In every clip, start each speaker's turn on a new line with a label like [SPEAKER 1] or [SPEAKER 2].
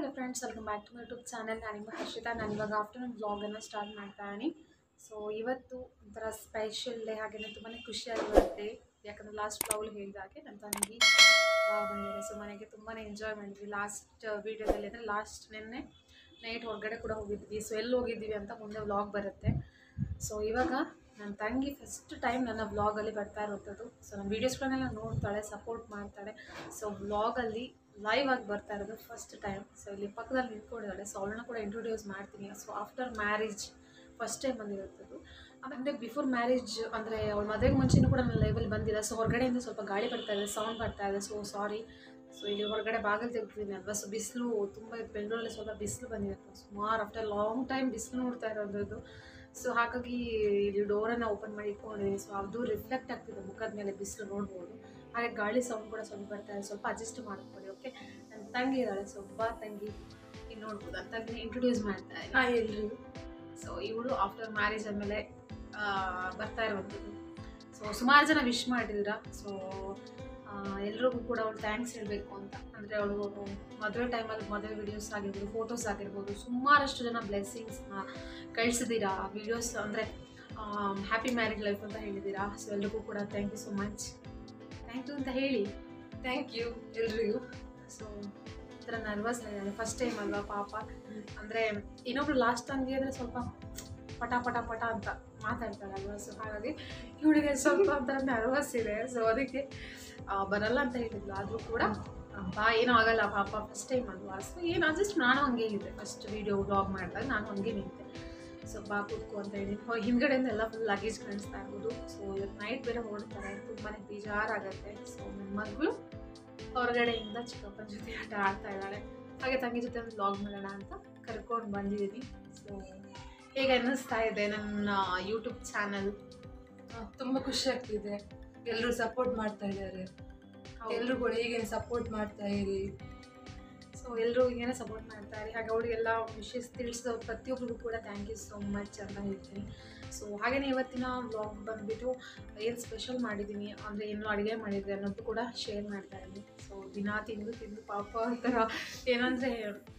[SPEAKER 1] Hello friends welcome back to my YouTube channel ನಾನು ನಿಮ್ಮ ಹರ್ಷಿತಾ ನಾನು ಇವಾಗ ಆಫ್ಟರ್ನೂನ್ ಬ್ಲಾಗನ್ನು ಸ್ಟಾರ್ಟ್ ಮಾಡ್ತಾ ಇದ್ದೀನಿ ಸೊ ಇವತ್ತು ಒಂಥರ ಸ್ಪೆಷಲ್ ಡೇ ಹಾಗೆಯೇ ತುಂಬಾ ಖುಷಿಯಾಗಿರುತ್ತೆ ಯಾಕಂದರೆ ಲಾಸ್ಟ್ ಬ್ಲಾಗಲ್ಲಿ ಹೇಳಿದ ಹಾಗೆ ನನ್ನ ತಂಗಿ ಬ್ಲಾಗ್ ಬಂದಿದೆ ಸೊ ಮನೆಗೆ ತುಂಬಾ ಎಂಜಾಯ್ ಮಾಡಿದ್ವಿ ಲಾಸ್ಟ್ ವೀಡಿಯೋದಲ್ಲಿ ಅಂದರೆ ಲಾಸ್ಟ್ ನಿನ್ನೆ ನೈಟ್ ಹೊರಗಡೆ ಕೂಡ ಹೋಗಿದ್ವಿ ಸೊ ಎಲ್ಲಿ ಹೋಗಿದ್ವಿ ಅಂತ ಮುಂದೆ ವ್ಲಾಗ್ ಬರುತ್ತೆ ಸೊ ಇವಾಗ ನನ್ನ ತಂಗಿ ಫಸ್ಟ್ ಟೈಮ್ ನನ್ನ ವ್ಲಾಗಲ್ಲಿ ಬರ್ತಾ ಇರುವಂಥದ್ದು ಸೊ ನನ್ನ ವೀಡಿಯೋಸ್ಗಳನ್ನೆಲ್ಲ ನೋಡ್ತಾಳೆ ಸಪೋರ್ಟ್ ಮಾಡ್ತಾಳೆ ಸೊ ವ್ಲಾಗಲ್ಲಿ ಲೈವ್ ಆಗಿ ಬರ್ತಾ ಇರೋದು ಫಸ್ಟ್ ಟೈಮ್ ಸೊ ಇಲ್ಲಿ ಪಕ್ಕದಲ್ಲಿ ನಿಂತ್ಕೊಂಡಿದ್ದಾಳೆ ಸೊ ಅವಳನ್ನ ಕೂಡ ಇಂಟ್ರೊಡ್ಯೂಸ್ ಮಾಡ್ತೀನಿ so after marriage first time ಬಂದಿರುವಂಥದ್ದು ಆಮೇಲೆ ಬಿಫೋರ್ ಮ್ಯಾರೇಜ್ ಅಂದರೆ ಅವಳ ಮದುವೆಗೆ ಮುಂಚೆನೂ ಕೂಡ ನನ್ನ ಲೈವಲ್ಲಿ ಬಂದಿಲ್ಲ ಸೊ ಹೊರಗಡೆಯಿಂದ ಸ್ವಲ್ಪ ಗಾಳಿ ಬರ್ತಾ ಇದೆ ಸೌಂಡ್ ಬರ್ತಾ ಇದೆ ಸೊ ಸಾರಿ ಸೊ ಇಲ್ಲಿ ಹೊರಗಡೆ ಬಾಗಿಲು ತೆಗ್ದಿದ್ದೀನಿ ಅಲ್ವಾ ಸೊ ಬಿಸಿಲು ತುಂಬ ಬೆಂಗಳೂರಲ್ಲಿ ಸ್ವಲ್ಪ ಬಿಸಿಲು ಬಂದಿದೆ ಸುಮಾರು ಆಫ್ಟರ್ ಲಾಂಗ್ ಟೈಮ್ ಬಿಸಿಲು ನೋಡ್ತಾ ಇರೋದು ಸೊ ಹಾಗಾಗಿ ಇಲ್ಲಿ ಡೋರನ್ನು ಓಪನ್ ಮಾಡಿ ಇಟ್ಕೊಂಡಿದ್ದೀನಿ ಸೊ ಅದು ರಿಫ್ಲೆಕ್ಟ್ ಆಗ್ತಿದೆ ಮುಖದ ಮೇಲೆ ಬಿಸಿಲು ನೋಡ್ಬೋದು ಹಾಗೆ ಗಾಳಿ ಸೌಂಡ್ ಕೂಡ ಸ್ವಲ್ಪ ಬರ್ತಾ ಇದೆ ಸ್ವಲ್ಪ ಅಡ್ಜಸ್ಟ್ ಮಾಡ್ಕೊಳ್ಳಿ ಓಕೆ ನನ್ನ ತಂಗಿ ಇದ್ದಾಳೆ ಸೊ ಒಬ್ಬ ತಂಗಿ ಇಲ್ಲಿ ನೋಡ್ಬೋದು ನನ್ನ ತಂಗಿನ ಇಂಟ್ರೊಡ್ಯೂಸ್ ಮಾಡ್ತಾ ಇದ್ದೀನಿ
[SPEAKER 2] ಹಾಯ್ ಎಲ್ರಿ
[SPEAKER 1] ಸೊ ಇವಳು ಆಫ್ಟರ್ ಮ್ಯಾರೇಜ್ ಆದಮೇಲೆ ಬರ್ತಾ ಇರುವಂಥದ್ದು ಸೊ ಸುಮಾರು ಜನ ವಿಶ್ ಮಾಡಿದ್ರ ಸೊ ಎಲ್ರಿಗೂ ಕೂಡ ಅವಳು ಥ್ಯಾಂಕ್ಸ್ ಹೇಳಬೇಕು ಅಂತ ಅಂದರೆ ಅವಳು ಮದುವೆ ಟೈಮಲ್ಲಿ ಮದುವೆ ವಿಡಿಯೋಸ್ ಆಗಿರ್ಬೋದು ಫೋಟೋಸ್ ಆಗಿರ್ಬೋದು ಸುಮಾರಷ್ಟು ಜನ ಬ್ಲೆಸ್ಸಿಂಗ್ಸ್ನ ಕಳಿಸಿದ್ದೀರಾ ವಿಡಿಯೋಸ್ ಅಂದರೆ ಹ್ಯಾಪಿ ಮ್ಯಾರೇಜ್ ಲೈಫ್ ಅಂತ ಹೇಳಿದ್ದೀರಾ ಸೊ ಎಲ್ರಿಗೂ ಕೂಡ thank you so much thank you ಅಂತ ಹೇಳಿ
[SPEAKER 2] ಥ್ಯಾಂಕ್ ಯು ಎಲ್ರಿಗೂ
[SPEAKER 1] ಸೊ ಒಂಥರ ನರ್ವಸ್ ಆಗಿದ್ದಾಳೆ ಫಸ್ಟ್ ಟೈಮ್ ಅಲ್ವಾ ಪಾಪ ಅಂದರೆ ಇನ್ನೊಬ್ರು ಲಾಸ್ಟ್ ತಂಗಿ ಅಂದರೆ ಸ್ವಲ್ಪ ಪಟ ಪಟ ಪಟ ಅಂತ ಮಾತಾಡ್ತಾರೆ ಅಲ್ವಾ ಸೊ ಹಾಗಾಗಿ ಇವಳಿಗೆ ಸ್ವಲ್ಪ ಒಂಥರ ನರ್ವಸ್ ಇದೆ ಸೊ ಅದಕ್ಕೆ ಆ, ಬರಲ್ಲ ಅಂತ ಹೇಳಿದ್ಲು ಆದರೂ ಕೂಡ ಆ, ಬಾ ಏನೂ ಆಗಲ್ಲ ಪಾಪ ಫಸ್ಟ್ ಟೈಮ್ ಅಲ್ವಾ ಸೊ ಏನು ಅಡ್ಜಸ್ಟ್ ನಾನು ಹಂಗೆ ಇದ್ದೆ ಫಸ್ಟ್ ವೀಡಿಯೋ ವ್ಲಾಗ್ ಮಾಡಿದಾಗ ನಾನು ಹಂಗೆ ನಿಂತೆ ಸೊ ಬಾ ಕೂತ್ಕೊ ಅಂತ ಹೇಳಿ ಹೊ- ಹಿಂದ್ಗಡೆಯಿಂದ ಎಲ್ಲ ಫುಲ್ ಲಗೇಜ್ ಕಾಣಿಸ್ತಾ ಇರ್ಬೋದು ಸೊ ಇವತ್ತು ನೈಟ್ ಬೇರೆ ಹೊರಡ್ತಾರೆ ತುಂಬಾ ಬೇಜಾರಾಗತ್ತೆ ಸೊ ನನ್ನ ಮಗಳು ಹೊರಗಡೆಯಿಂದ ಚಿಕ್ಕಪ್ಪನ ಜೊತೆ ಆಟ ಆಡ್ತಾ ಇದ್ದಾಳೆ ಹಾಗೆ ತಂಗಿ ಜೊತೆ ಒಂದು ವ್ಲಾಗ್ ಮಾಡೋಣ ಅಂತ ಕರ್ಕೊಂಡು ಬಂದಿದ್ದೀನಿ ಸೊ ಹೇಗೆ ಅನ್ನಿಸ್ತಾ ಇದೆ ನನ್ನ ಯೂಟ್ಯೂಬ್ ಚಾನಲ್
[SPEAKER 2] ತುಂಬ ಖುಷಿ ಆಗ್ತಿದೆ ಎಲ್ಲರೂ ಸಪೋರ್ಟ್ ಮಾಡ್ತಾ ಇದ್ದಾರೆ ಎಲ್ಲರೂ ಕೂಡ ಹೀಗೆ ಸಪೋರ್ಟ್ ಮಾಡ್ತಾ ಇರಿ
[SPEAKER 1] ಸೊ ಎಲ್ಲರೂ ಹೀಗೇನೆ ಸಪೋರ್ಟ್ ಮಾಡ್ತಾರೆ ಹಾಗೆ ಅವಳಿಗೆಲ್ಲ ವಿಷಯಸ್ ತಿಳಿಸಿದ ಪ್ರತಿಯೊಬ್ಬರಿಗೂ ಕೂಡ ಥ್ಯಾಂಕ್ ಯು ಸೋ ಮಚ್ ಅಂತ ಹೇಳ್ತೀನಿ ಸೊ ಹಾಗೆಯೇ ಇವತ್ತಿನ ವ್ಲಾಗ್ ಬಂದುಬಿಟ್ಟು ಏನು ಸ್ಪೆಷಲ್ ಮಾಡಿದ್ದೀನಿ ಅಂದರೆ ಏನು ಅಡುಗೆ ಮಾಡಿದ್ದೆ ಅನ್ನೋದು ಕೂಡ ಶೇರ್ ಮಾಡ್ತಾ ಇದ್ದೀನಿ ಸೊ ದಿನ ತಿಂದು ತಿಂದು ಪಾಪ ಒಂಥರ ಏನಂದರೆ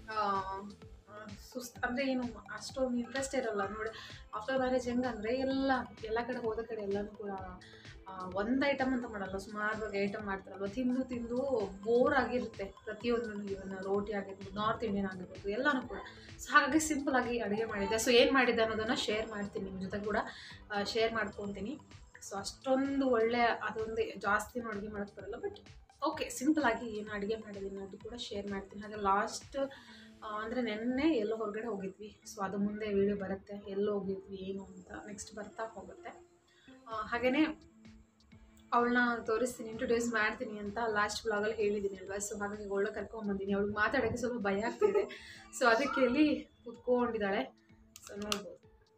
[SPEAKER 1] ಸುಸ್ತು ಅಂದರೆ ಏನು ಅಷ್ಟೊಂದು ಇಂಟ್ರೆಸ್ಟ್ ಇರಲ್ಲ ನೋಡಿ ಆಫ್ಟರ್ ಮ್ಯಾರೇಜ್ ಹೆಂಗಂದರೆ ಎಲ್ಲ ಎಲ್ಲ ಕಡೆ ಹೋದ ಕಡೆ ಎಲ್ಲನೂ ಕೂಡ ಒಂದು ಐಟಮ್ ಅಂತ ಮಾಡಲ್ಲ ಸುಮಾರು ಐಟಮ್ ಮಾಡ್ತಾರಲ್ವ ತಿಂದು ತಿಂದು ಬೋರ್ ಆಗಿರುತ್ತೆ ಪ್ರತಿಯೊಂದು ಇವನ್ನ ರೋಟಿ ಆಗಿರ್ಬೋದು ನಾರ್ತ್ ಇಂಡಿಯನ್ ಆಗಿರ್ಬೋದು ಎಲ್ಲನೂ ಕೂಡ ಸೊ ಹಾಗಾಗಿ ಸಿಂಪಲ್ ಆಗಿ ಅಡುಗೆ ಮಾಡಿದ್ದೆ ಸೊ ಏನು ಮಾಡಿದ್ದೆ ಅನ್ನೋದನ್ನು ಶೇರ್ ಮಾಡ್ತೀನಿ ನಿಮ್ಮ ಜೊತೆ ಕೂಡ ಶೇರ್ ಮಾಡ್ಕೊತೀನಿ ಸೊ ಅಷ್ಟೊಂದು ಒಳ್ಳೆ ಅದೊಂದು ಜಾಸ್ತಿನೂ ಅಡುಗೆ ಮಾಡೋಕ್ಕೆ ಬರಲ್ಲ ಬಟ್ ಓಕೆ ಸಿಂಪಲ್ ಆಗಿ ಏನು ಅಡುಗೆ ಮಾಡಿದ್ದೀನಿ ಅದು ಕೂಡ ಶೇರ್ ಮಾಡ್ತೀನಿ ಹಾಗೆ ಲಾಸ್ಟ್ ಅಂದರೆ ನೆನ್ನೆ ಎಲ್ಲೋ ಹೊರಗಡೆ ಹೋಗಿದ್ವಿ ಸೊ ಅದು ಮುಂದೆ ವಿಡಿಯೋ ಬರುತ್ತೆ ಎಲ್ಲೋ ಹೋಗಿದ್ವಿ ಏನು ಅಂತ ನೆಕ್ಸ್ಟ್ ಬರ್ತಾ ಹೋಗುತ್ತೆ ಹಾಗೆಯೇ ಅವಳನ್ನ ತೋರಿಸ್ತೀನಿ ಇಂಟ್ರೊಡ್ಯೂಸ್ ಮಾಡ್ತೀನಿ ಅಂತ ಲಾಸ್ಟ್ ಬ್ಲಾಗಲ್ಲಿ ಹೇಳಿದ್ದೀನಿ ಅಲ್ವಾ ಸೊ ಹಾಗಾಗಿ ಅವಳು ಕರ್ಕೊಂಬಂದಿನಿ ಅವಳಿಗೆ ಮಾತಾಡೋಕ್ಕೆ ಸ್ವಲ್ಪ ಭಯ ಆಗ್ತಿದೆ ಸೊ ಅದಕ್ಕೆ ಇಲ್ಲಿ ಕುತ್ಕೊಂಡಿದ್ದಾಳೆ ಸೊ ನೋಡ್ಬೋದು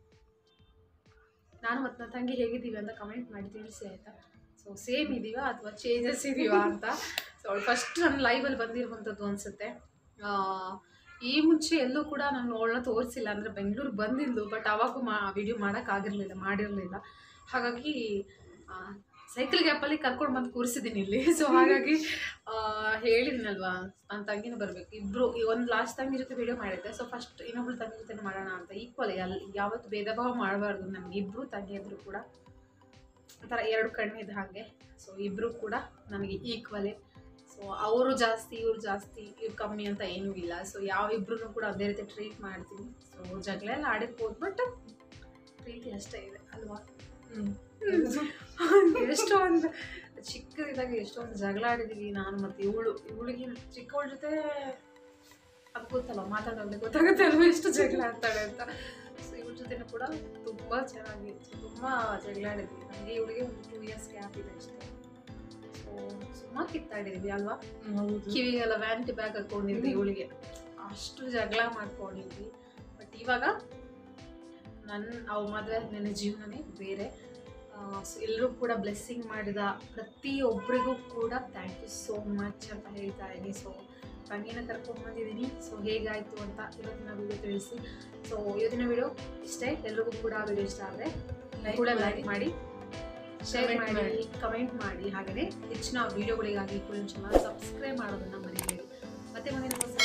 [SPEAKER 1] ನಾನು ಮತ್ತು ನನ್ನ ತಂಗಿ ಹೇಗಿದ್ದೀವಿ ಅಂತ ಕಮೆಂಟ್ ಮಾಡಿ ತಿಳಿಸಿ ಆಯಿತಾ ಸೊ ಸೇಮ್ ಇದೀವಾ ಅಥವಾ ಚೇಂಜಸ್ ಇದೀವಾ ಅಂತ ಸೊ ಅವಳು ಫಸ್ಟ್ ನನ್ನ ಲೈವಲ್ಲಿ ಬಂದಿರುವಂಥದ್ದು ಅನಿಸುತ್ತೆ ಈ ಮುಂಚೆ ಎಲ್ಲೂ ಕೂಡ ನಾನು ಅವಳನ್ನ ತೋರಿಸಿಲ್ಲ ಅಂದರೆ ಬೆಂಗಳೂರು ಬಂದಿದ್ದು ಬಟ್ ಅವಾಗೂ ಮಾ ವಿಡಿಯೋ ಮಾಡೋಕ್ಕಾಗಿರಲಿಲ್ಲ ಮಾಡಿರಲಿಲ್ಲ ಹಾಗಾಗಿ ಸೈಕಲ್ ಗ್ಯಾಪಲ್ಲಿ ಕರ್ಕೊಂಡು ಬಂದು ಕೂರಿಸಿದ್ದೀನಿ ಇಲ್ಲಿ ಸೊ ಹಾಗಾಗಿ ಹೇಳಿದ್ನಲ್ವಾ ನನ್ನ ತಂಗಿನೂ ಬರಬೇಕು ಇಬ್ಬರು ಒಂದು ಲಾಸ್ಟ್ ತಂಗಿ ಜೊತೆ ವಿಡಿಯೋ ಮಾಡಿದ್ದೆ ಸೊ ಫಸ್ಟ್ ಇನ್ನೊಬ್ಳು ತಂಗಿ ಜೊತೆ ಮಾಡೋಣ ಅಂತ ಈಕ್ವಲ್ ಅಲ್ಲಿ ಯಾವತ್ತು ಭೇದ ಭಾವ ಮಾಡಬಾರ್ದು ನಮ್ಗೆ ಇಬ್ಬರು ತಂಗಿಯದ್ರು ಕೂಡ ಒಂಥರ ಎರಡು ಕಣ್ಣಿದ್ದ ಹಾಗೆ ಸೊ ಇಬ್ಬರು ಕೂಡ ನನಗೆ ಈಕ್ವಲೇ ಸೊ ಅವರು ಜಾಸ್ತಿ ಇವ್ರು ಜಾಸ್ತಿ ಇವ್ರು ಕಮ್ಮಿ ಅಂತ ಏನೂ ಇಲ್ಲ ಸೊ ಯಾವ ಇಬ್ರು ಕೂಡ ಅದೇ ರೀತಿ ಟ್ರೀಟ್ ಮಾಡ್ತೀನಿ ಸೊ ಜಗಳ ಎಲ್ಲ ಆಡಿರ್ಬೋದು ಬಟ್ ಪ್ರೀತಿ ಅಷ್ಟೇ ಇದೆ ಅಲ್ವಾ ಎಷ್ಟೊಂದು ಚಿಕ್ಕದಿದ್ದಾಗ ಎಷ್ಟೊಂದು ಜಗಳ ಆಡಿದ್ದೀವಿ ನಾನು ಮತ್ತು ಇವಳು ಇವಳಿಗೆ ಚಿಕ್ಕವಳ ಜೊತೆ ಅದು ಗೊತ್ತಲ್ಲ ಮಾತಾಡೋದು ಗೊತ್ತಾಗುತ್ತೆ ಅಲ್ವಾ ಎಷ್ಟು ಜಗಳ ಆಡ್ತಾಳೆ ಅಂತ ಸೊ ಇವಳ ಜೊತೆನೂ ಕೂಡ ತುಂಬ ಚೆನ್ನಾಗಿ ತುಂಬ ಜಗಳ ಆಡಿದ್ವಿ ನನಗೆ ಇವಳಿಗೆ ಒಂದು ಟೂ ಇಯರ್ಸ್ ಗ್ಯಾಪ್ ಇದೆ ಅಷ್ಟೇ ಸೊ ಸುಮ್ಮ ಕಿತ್ತಾಡಿದ್ವಿ ಅಲ್ವಾ
[SPEAKER 2] ಹೌದು
[SPEAKER 1] ಕಿವಿಗೆಲ್ಲ ವ್ಯಾನಿಟಿ ಬ್ಯಾಗ್ ಹಾಕೊಂಡಿದ್ವಿ ಇವಳಿಗೆ ಅಷ್ಟು ಜಗಳ ಮಾಡ್ಕೊಂಡಿದ್ವಿ ಬಟ್ ಇವಾಗ ನನ್ನ ಅವು ಮದುವೆ ನನ್ನ ಜೀವನನೇ ಬೇರೆ ಎಲ್ಲರೂ ಕೂಡ ಬ್ಲೆಸ್ಸಿಂಗ್ ಮಾಡಿದ ಪ್ರತಿಯೊಬ್ಬರಿಗೂ ಕೂಡ ಥ್ಯಾಂಕ್ ಯು ಸೋ ಮಚ್ ಅಂತ ಹೇಳ್ತಾ ಇದ್ದೀನಿ ಸೊ ತಂಗಿನ ಕರ್ಕೊಂಡ್ಬಂದಿದ್ದೀನಿ ಸೊ ಹೇಗಾಯಿತು ಅಂತ ಇವತ್ತಿನ ವಿಡಿಯೋ ತಿಳಿಸಿ ಸೊ ಇವತ್ತಿನ ವಿಡಿಯೋ ಇಷ್ಟೇ ಎಲ್ರಿಗೂ ಕೂಡ ವಿಡಿಯೋ ಇಷ್ಟ ಆದರೆ
[SPEAKER 2] Like
[SPEAKER 1] ಕೂಡ
[SPEAKER 2] ಮಾಡಿ.
[SPEAKER 1] ಲೈಕ್ ಮಾಡಿ ಶೇರ್
[SPEAKER 2] Comment
[SPEAKER 1] ಮಾಡಿ
[SPEAKER 2] ಮಾಡಿ.
[SPEAKER 1] ಕಮೆಂಟ್ ಮಾಡಿ ಹಾಗೆಯೇ ಹೆಚ್ಚಿನ ವಿಡಿಯೋಗಳಿಗಾಗಿ ಕೂಡ ಚಾನಲ್ ಸಬ್ಸ್ಕ್ರೈಬ್ ಮಾಡೋದನ್ನು ಮರಿಬೇಡಿ ಮತ್ತೆ ಮುಂದಿನ ಹೊಸ